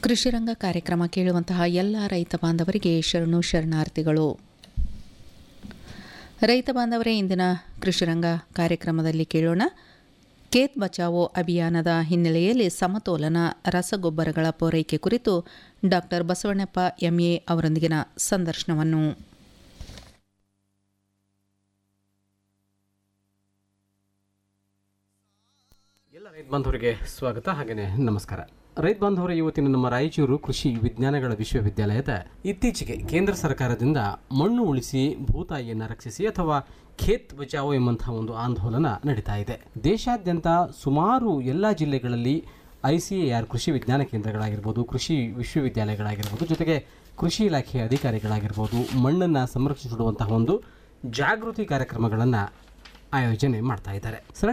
ಕೃಷಿರಂಗ ಕಾರ್ಯಕ್ರಮ ಕೇಳುವಂತಹ ಎಲ್ಲ ರೈತ ಬಾಂಧವರಿಗೆ ಶರಣು ಶರಣಾರ್ಥಿಗಳು ರೈತ ಬಾಂಧವರೇ ಇಂದಿನ ಕೃಷಿರಂಗ ಕಾರ್ಯಕ್ರಮದಲ್ಲಿ ಕೇಳೋಣ ಖೇತ್ ಬಚಾವೋ ಅಭಿಯಾನದ ಹಿನ್ನೆಲೆಯಲ್ಲಿ ಸಮತೋಲನ ರಸಗೊಬ್ಬರಗಳ ಪೂರೈಕೆ ಕುರಿತು ಡಾಕ್ಟರ್ ಬಸವಣ್ಣಪ್ಪ ಎಂಎ ಅವರೊಂದಿಗಿನ ಸಂದರ್ಶನವನ್ನು ಎಲ್ಲ ರೈತ ಬಾಂಧವರಿಗೆ ಸ್ವಾಗತ ಹಾಗೆಯೇ ನಮಸ್ಕಾರ ರೈತ ಬಾಂಧವರ ಇವತ್ತಿನ ನಮ್ಮ ರಾಯಚೂರು ಕೃಷಿ ವಿಜ್ಞಾನಗಳ ವಿಶ್ವವಿದ್ಯಾಲಯದ ಇತ್ತೀಚೆಗೆ ಕೇಂದ್ರ ಸರ್ಕಾರದಿಂದ ಮಣ್ಣು ಉಳಿಸಿ ಭೂತಾಯಿಯನ್ನು ರಕ್ಷಿಸಿ ಅಥವಾ ಖೇತ್ ಬಚಾವೋ ಎಂಬಂತಹ ಒಂದು ಆಂದೋಲನ ನಡೀತಾ ಇದೆ ದೇಶಾದ್ಯಂತ ಸುಮಾರು ಎಲ್ಲ ಜಿಲ್ಲೆಗಳಲ್ಲಿ ಐ ಸಿ ಎ ಆರ್ ಕೃಷಿ ವಿಜ್ಞಾನ ಕೇಂದ್ರಗಳಾಗಿರ್ಬೋದು ಕೃಷಿ ವಿಶ್ವವಿದ್ಯಾಲಯಗಳಾಗಿರ್ಬೋದು ಜೊತೆಗೆ ಕೃಷಿ ಇಲಾಖೆಯ ಅಧಿಕಾರಿಗಳಾಗಿರ್ಬೋದು ಮಣ್ಣನ್ನು ಸಂರಕ್ಷಿಸಿಡುವಂತಹ ಒಂದು ಜಾಗೃತಿ ಕಾರ್ಯಕ್ರಮಗಳನ್ನು ಆಯೋಜನೆ ಮಾಡ್ತಾ ಇದ್ದಾರೆ ಸರ್